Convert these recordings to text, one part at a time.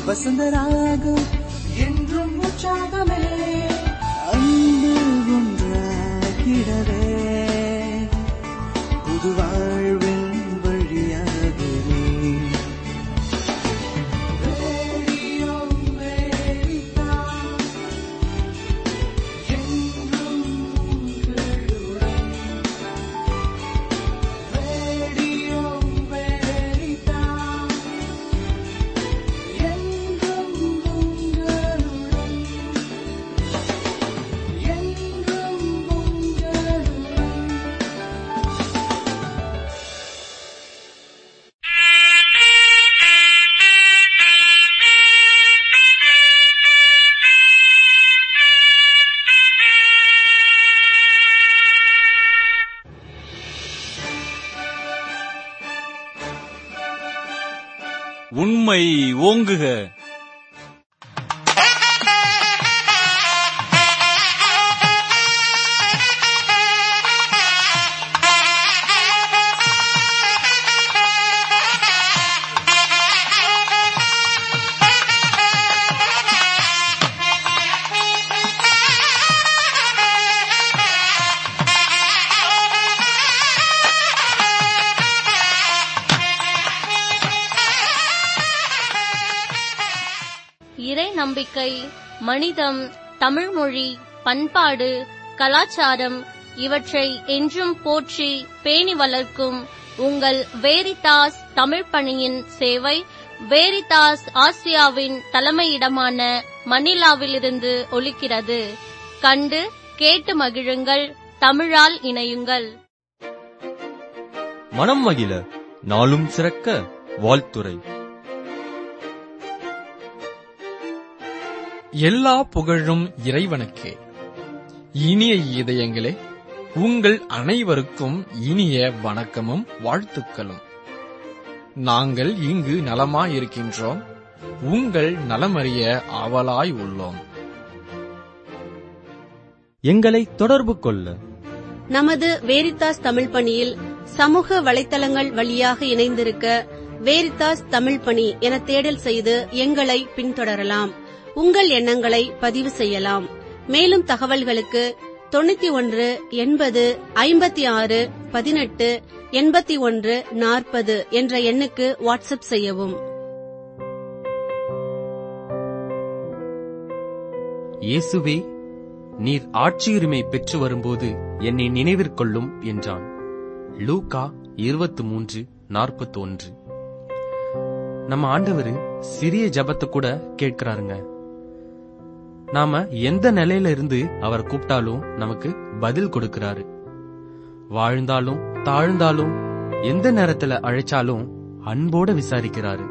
வசந்தராகம் என்றும் உற்சாகமே அன்பு ஒன்றாகிடவே புது வாழ்வின் வழியாகவே ரேடியோ அமெரிக்கா, என்றும் உங்களுடன். ரேடியோ அமெரிக்கா, என்றும் உங்களுடன். என்றும் உங்களுடன். உண்மை ஓங்குக இறை நம்பிக்கை மனிதம் தமிழ்மொழி பண்பாடு கலாச்சாரம் இவற்றை என்றும் போற்றி பேணி வளர்க்கும் உங்கள் வேரிதாஸ் தமிழ் பணியின் சேவை வேரிதாஸ் ஆசியாவின் தலைமையிடமான மணிலாவிலிருந்து ஒலிக்கிறது கண்டு கேட்டு மகிழுங்கள் தமிழால் இணையுங்கள் மனம் மகிழ நாளும் சிறக்க வாழ்த்துரை எல்லா புகழும் இறைவனுக்கே இனிய இதயங்களே உங்கள் அனைவருக்கும் இனிய வணக்கமும் வாழ்த்துக்களும் நாங்கள் இங்கு நலமாயிருக்கின்றோம் உங்கள் நலமறிய ஆவலாய் உள்ளோம் எங்களை தொடர்பு கொள்ள நமது வேரித்தாஸ் தமிழ் பணியில் சமூக வலைத்தளங்கள் வழியாக இணைந்திருக்க வேரித்தாஸ் தமிழ் பணி என தேடல் செய்து எங்களை பின்தொடரலாம் உங்கள் எண்ணங்களை பதிவு செய்யலாம் மேலும் தகவல்களுக்கு தொண்ணூத்தி ஒன்று எண்பது ஐம்பத்தி ஆறு பதினெட்டு எண்பத்தி ஒன்று நாற்பது என்ற எண்ணுக்கு வாட்ஸ்அப் செய்யவும் இயேசுவே நீர் ஆட்சியுரிமை பெற்று வரும்போது என்னை நினைவிற்கொள்ளும் என்றான் லூகா இருபத்து மூன்று நாற்பத்தி ஒன்று நம்ம ஆண்டவர் சிறிய ஜபத்தை கூட கேட்கிறாருங்க நாம எந்த நிலையில இருந்து அவர் கூப்பிட்டாலும் நமக்கு பதில் கொடுக்கிறாரு வாழ்ந்தாலும் தாழ்ந்தாலும் எந்த நேரத்துல அழைச்சாலும் அன்போட விசாரிக்கிறாரு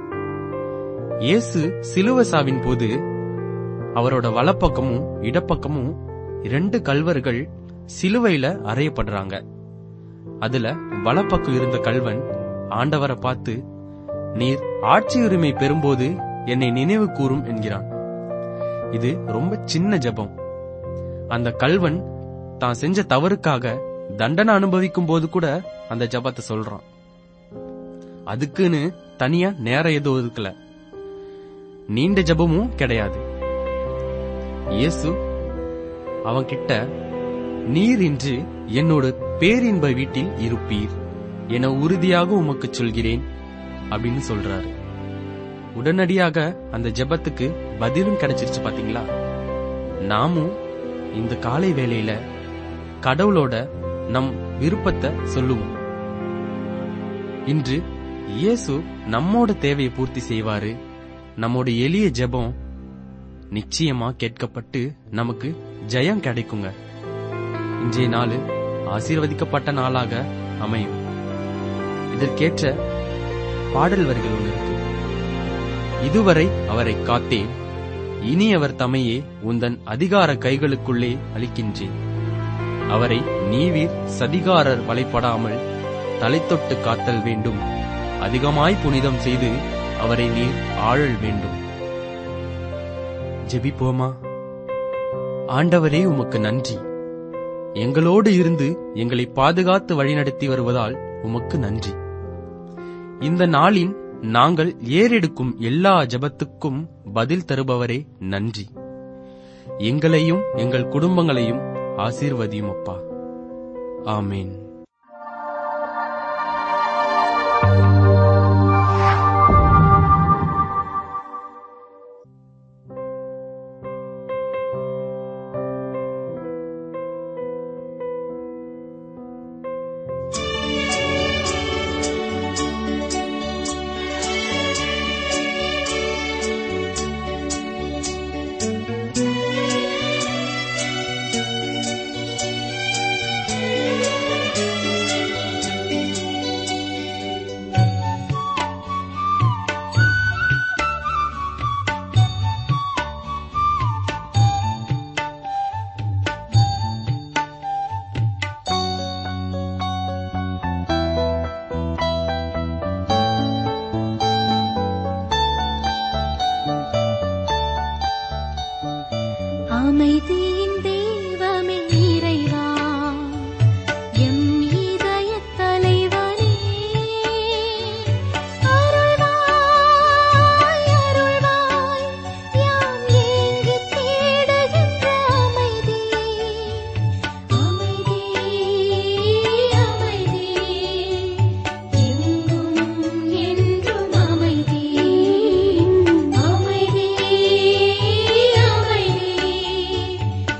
இயேசு சிலுவசாவின் போது அவரோட வலப்பக்கமும் இடப்பக்கமும் இரண்டு கல்வர்கள் சிலுவையில அறையப்படுறாங்க அதுல வலப்பக்கம் இருந்த கல்வன் ஆண்டவரை பார்த்து நீர் ஆட்சி உரிமை பெறும்போது என்னை நினைவு கூறும் என்கிறான் இது ரொம்ப சின்ன ஜெபம் அந்த கல்வன் தான் செஞ்ச தவறுக்காக தண்டனை அனுபவிக்கும் போது கூட அந்த ஜெபத்தை சொல்றான் அதுக்குன்னு தனியா நேரம் எதுவும் ஒதுக்கல நீண்ட ஜெபமும் கிடையாது இயேசு அவன்கிட்ட நீர் இன்று என்னோட பேரின்ப வீட்டில் இருப்பீர் என உறுதியாக உமக்கு சொல்கிறேன் அப்படின்னு சொல்றாரு உடனடியாக அந்த ஜெபத்துக்கு பதிலும் கிடைச்சிருச்சு பாத்தீங்களா நாமும் இந்த காலை வேளையில கடவுளோட நம் விருப்பத்தை சொல்லுவோம் இன்று இயேசு நம்மோட தேவையை பூர்த்தி செய்வாரு நம்மோட எளிய ஜெபம் நிச்சயமா கேட்கப்பட்டு நமக்கு ஜெயம் கிடைக்குங்க இன்றைய நாள் ஆசீர்வதிக்கப்பட்ட நாளாக அமையும் இதற்கேற்ற பாடல் வரிகள் ஒன்று இருக்கு இதுவரை அவரை காத்தேன் இனி அவர் தமையே உந்தன் அதிகார கைகளுக்குள்ளே அளிக்கின்றேன் அவரை நீவீர் சதிகாரர் வலைப்படாமல் தலை தொட்டு காத்தல் வேண்டும் அதிகமாய் புனிதம் செய்து அவரை நீர் ஆழல் வேண்டும் ஜெபிப்போமா ஆண்டவரே உமக்கு நன்றி எங்களோடு இருந்து எங்களை பாதுகாத்து வழிநடத்தி வருவதால் உமக்கு நன்றி இந்த நாளின் நாங்கள் ஏறெடுக்கும் எல்லா ஜெபத்துக்கும் பதில் தருபவரே நன்றி எங்களையும் எங்கள் குடும்பங்களையும் ஆசீர்வதியும் அப்பா ஆமேன் அமைதியின் தெய்வமே இறைவா எம் இதயத் தலைவனே அருள்வாய் அருள்வாய் யாம் ஏங்கித் தேடுகின்ற அமைதி அமைதி அமைதி எங்கும் என்றும் அமைதி அமைதி அமைதி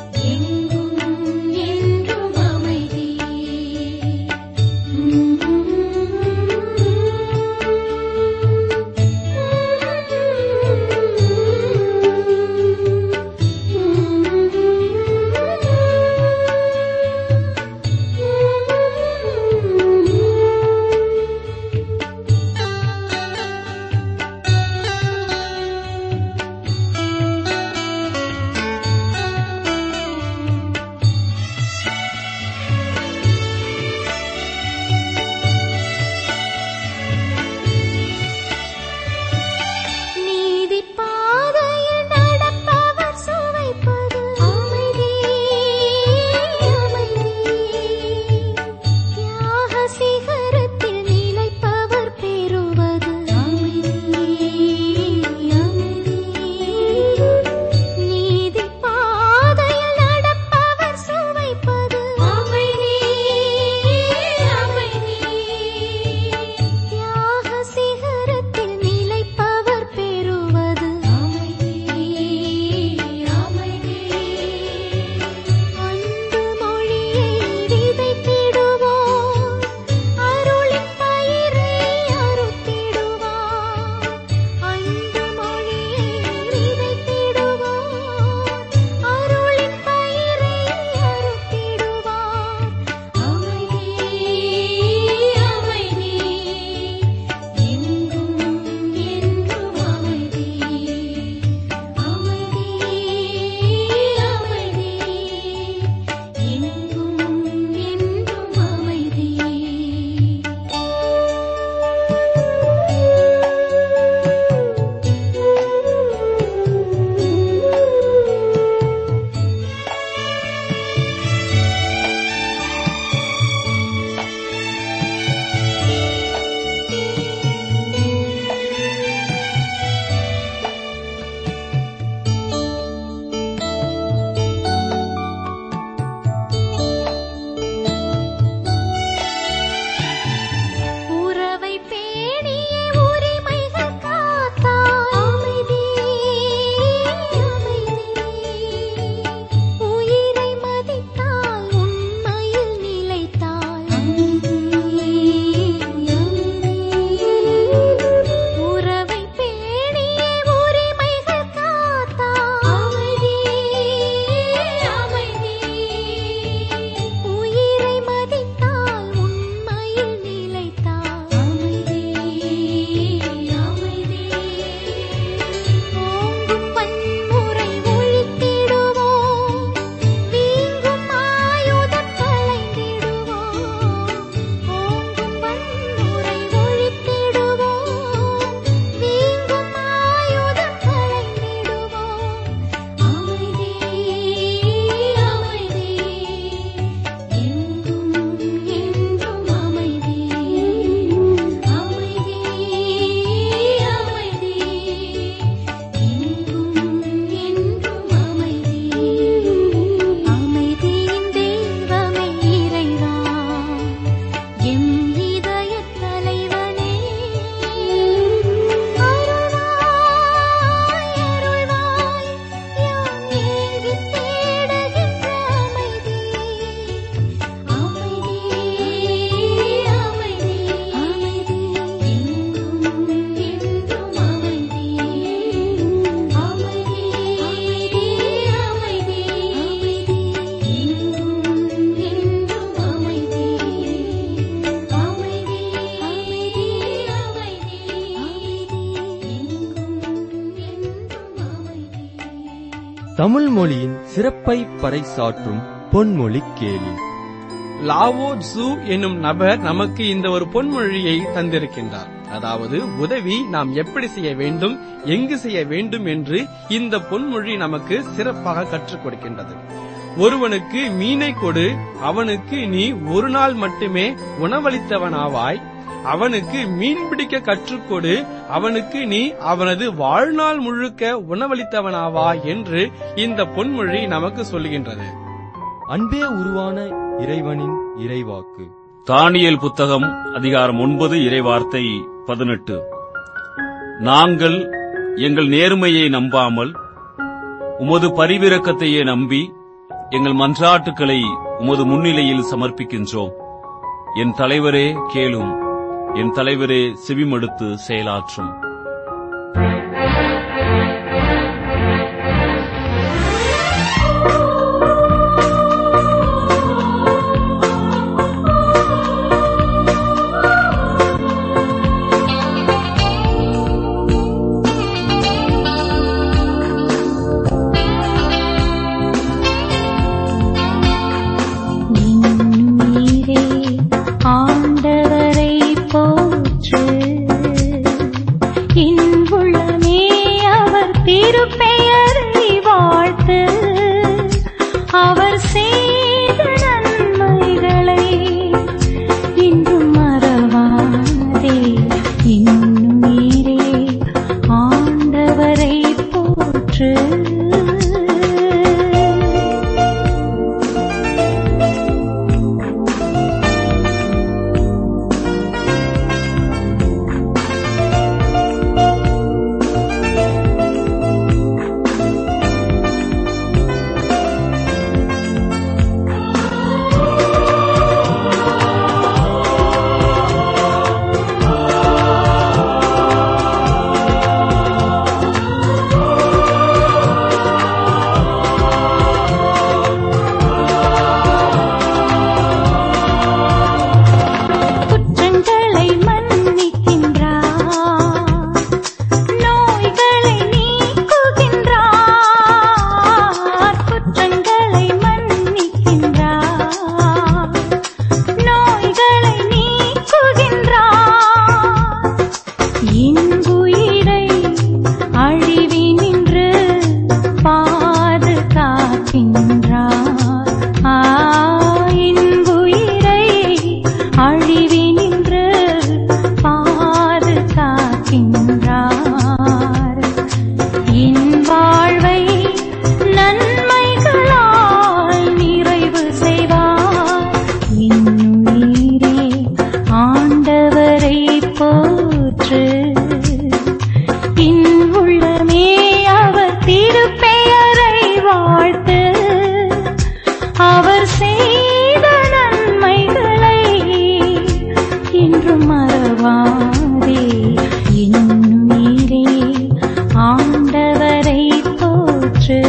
தமிழ் மொழியின் சிறப்பை பறைசாற்றும் பொன்மொழி கேளி லாவோ ஜூ என்னும் நபர் நமக்கு இந்த ஒரு பொன்மொழியை தந்திருக்கின்றார் அதாவது உதவி நாம் எப்படி செய்ய வேண்டும் எங்கு செய்ய வேண்டும் என்று இந்த பொன்மொழி நமக்கு சிறப்பாக கற்றுக் கொடுக்கின்றது ஒருவனுக்கு மீனை கொடு அவனுக்கு நீ ஒரு நாள் மட்டுமே உணவளித்தவனாவாய் அவனுக்கு மீன் பிடிக்க கற்றுக்கொடு அவனுக்கு நீ அவனது வாழ்நாள் முழுக்க உணவளித்தவனாவாய் என்று இந்த பொன்மொழி நமக்கு சொல்லுகின்றது அன்பே உருவான இறைவனின் இறைவாக்கு தானியேல் புத்தகம் அதிகாரம் ஒன்பது இறைவார்த்தை பதினெட்டு நாங்கள் எங்கள் நேர்மையை நம்பாமல் உமது பரிவிரக்கத்தையே நம்பி எங்கள் மன்றாட்டுக்களை உமது முன்னிலையில் சமர்ப்பிக்கின்றோம் என் தலைவரே கேளும் என் தலைவரே செவிமடுத்து செயலாற்றும் இன்னுயிரே ஆண்டவரை போற்று இன்புள்ளமே அவர் திருப்பெயரை வாழ்த்து அவர் செய்த நன்மைகளை இன்றும் மறவாதே இன்னுயிரே ஆண்டவரை போற்று குற்றங்களை மன்னிக்கின்றார் நோய்களை நீக்குகின்றார் குற்றங்களை மன்னிக்கின்றார் நோய்களை நீக்குகின்றார் இன்புயிரை அழிவினின்று பாதுகாக்கின்றார் ஆ இன்புயிரை அழிவினின்று பாதுகாக்கின்றார் என் வாழ்வை நன்மைகளால் நிறைவு செய்வார் இன்னுயிரே ஆண்டவரை போற்று இன் உள்ளமே அவர் திருப்பெயரை வாழ்த்து அவர் செய்த நன்மைகளை இன்றும் மறவாதே இன்னுயிரே ஆண்டவரை போற்று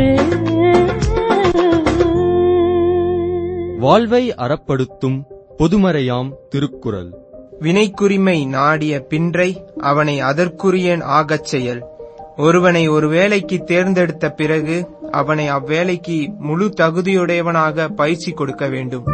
போற்று வாழ்வை அறப்படுத்தும் பொதுமறையாம் திருக்குறள் வினைக்குரிமை நாடிய பின்றை அவனை அதற்குரியன் ஆகச் செயல் ஒருவனை ஒரு வேலைக்கு தேர்ந்தெடுத்த பிறகு அவனை அவ்வேலைக்கு முழு தகுதியுடையவனாக பயிற்சி கொடுக்க வேண்டும்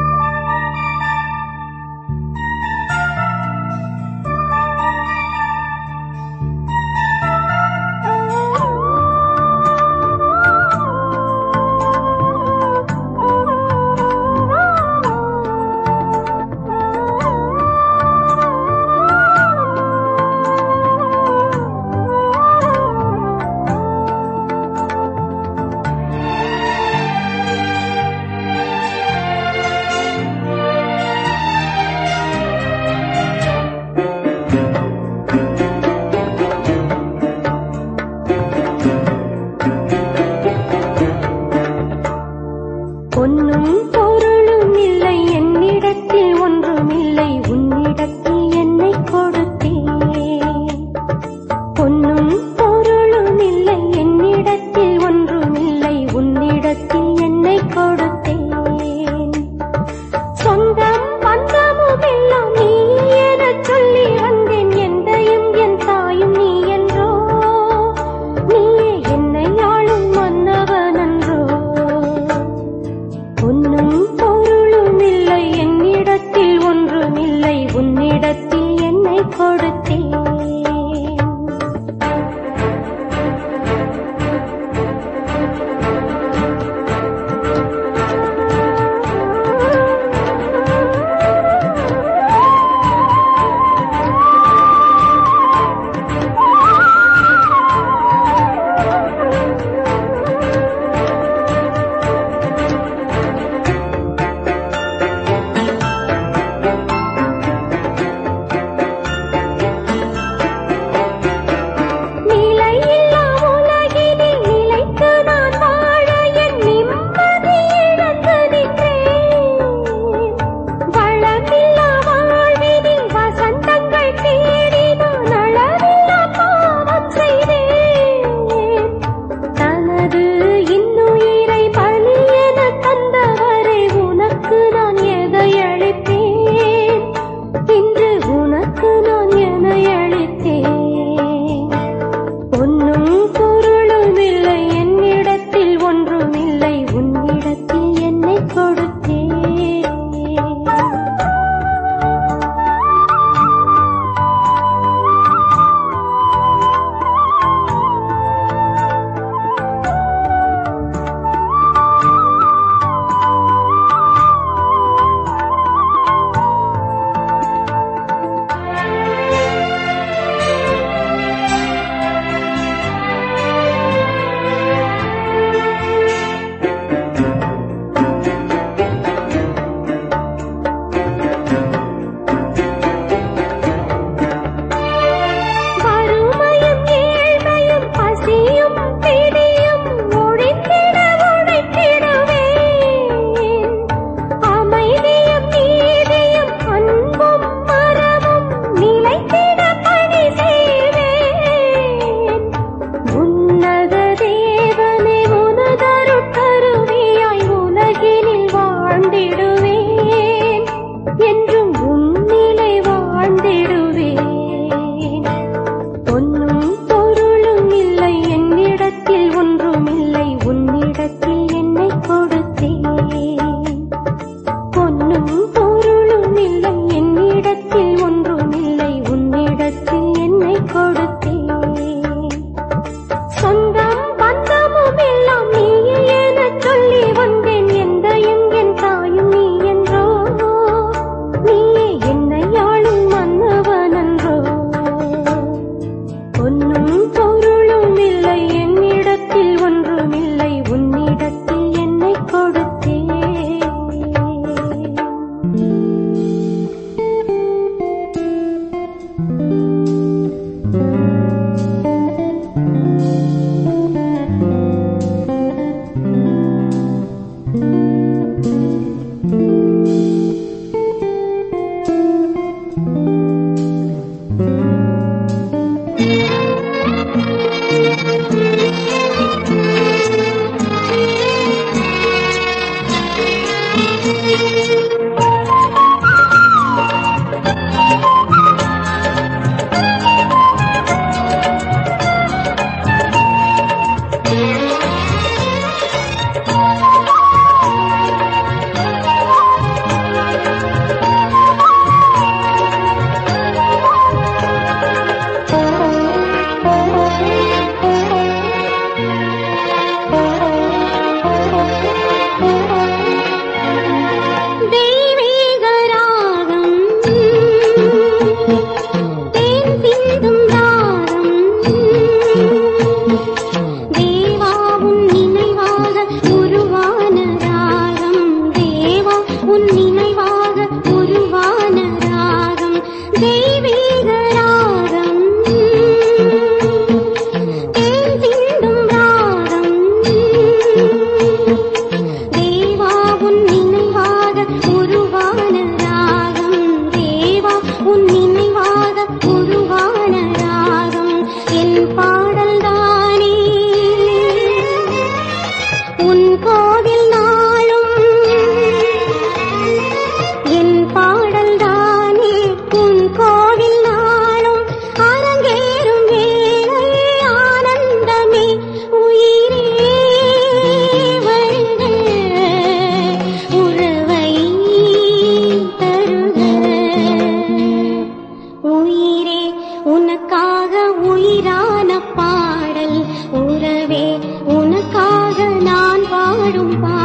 உன் கோவில் நாளும் என் பாடல் தானே உன் கோவில் நாளும் அரங்கேறும் வேளை ஆனந்தமே உயிரே வருக உறவை தருக உயிரே உனக்காக உயிரான பாடல் உறவே உனக்காக நான் பாடும் பாடல்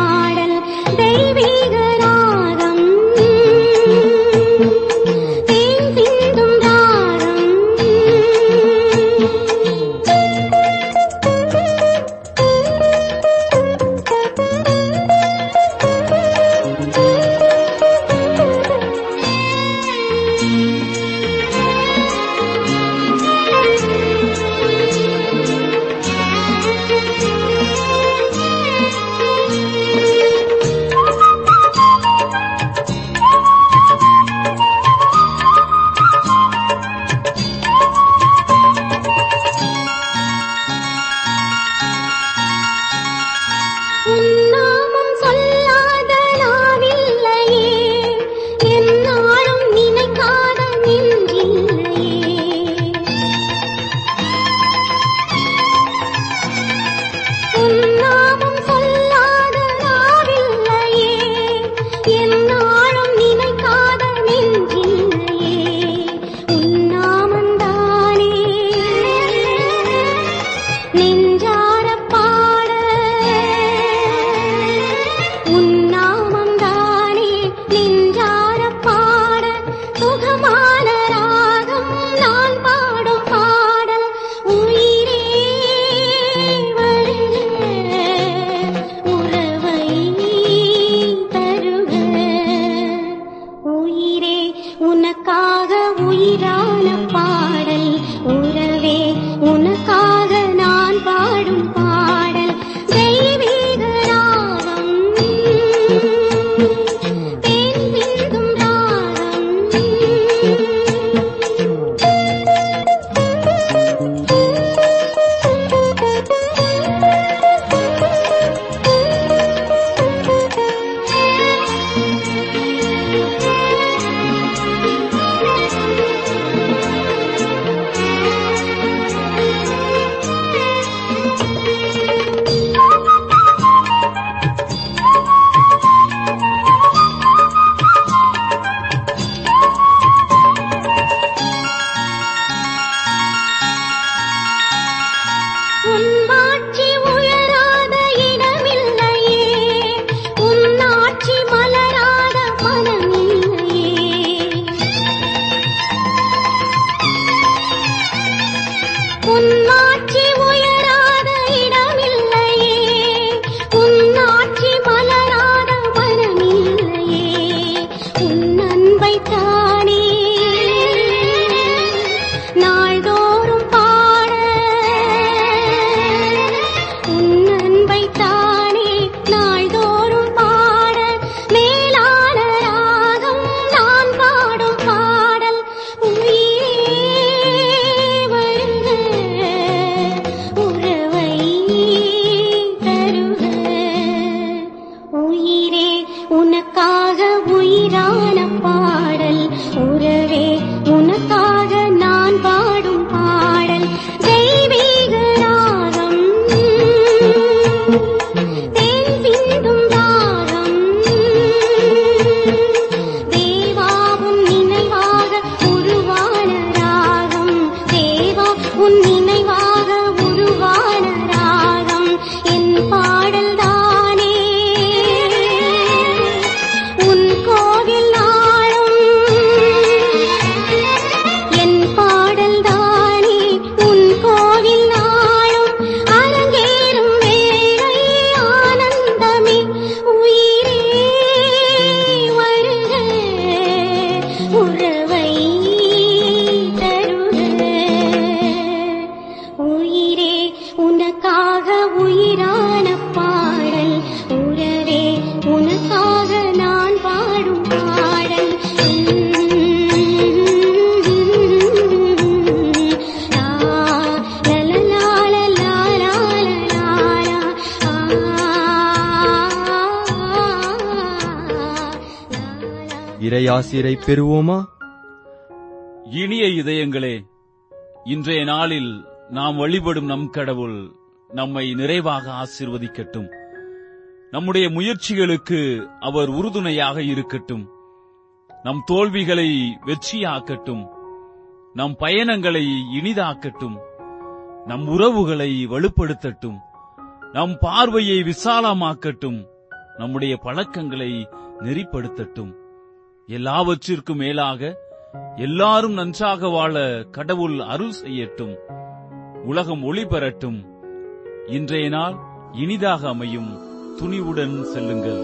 இறையாசிரை பெறுவோமா இனிய இதயங்களே இன்றைய நாளில் நாம் வழிபடும் நம் கடவுள் நம்மை நிறைவாக ஆசிர்வதிக்கட்டும் நம்முடைய முயற்சிகளுக்கு அவர் உறுதுணையாக இருக்கட்டும் நம் தோல்விகளை வெற்றியாக்கட்டும் நம் பயணங்களை இனிதாக்கட்டும் நம் உறவுகளை வலுப்படுத்தட்டும் நம் பார்வையை விசாலமாக்கட்டும் நம்முடைய பழக்கங்களை நெறிப்படுத்தட்டும் எல்லாவற்றிற்கும் மேலாக எல்லாரும் நன்றாக வாழ கடவுள் அருள் செய்யட்டும் உலகம் ஒளி பெறட்டும் இன்றைய நாள் இனிதாக அமையும் துணிவுடன் செல்லுங்கள்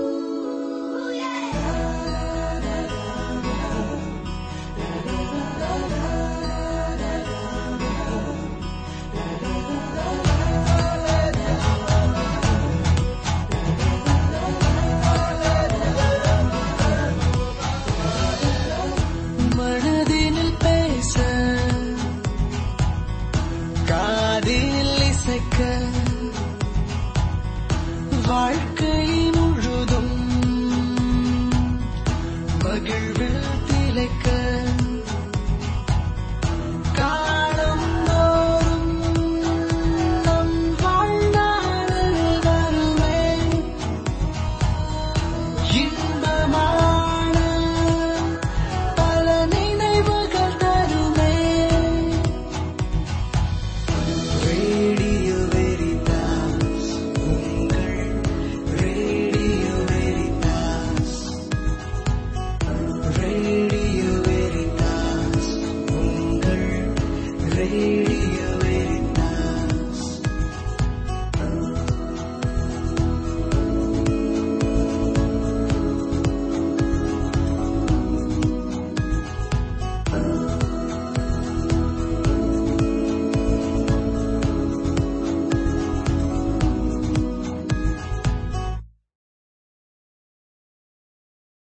மனதினில் பேச காதில் இசைக்க வாழ்க்கை முழுதும் மகிழ்வு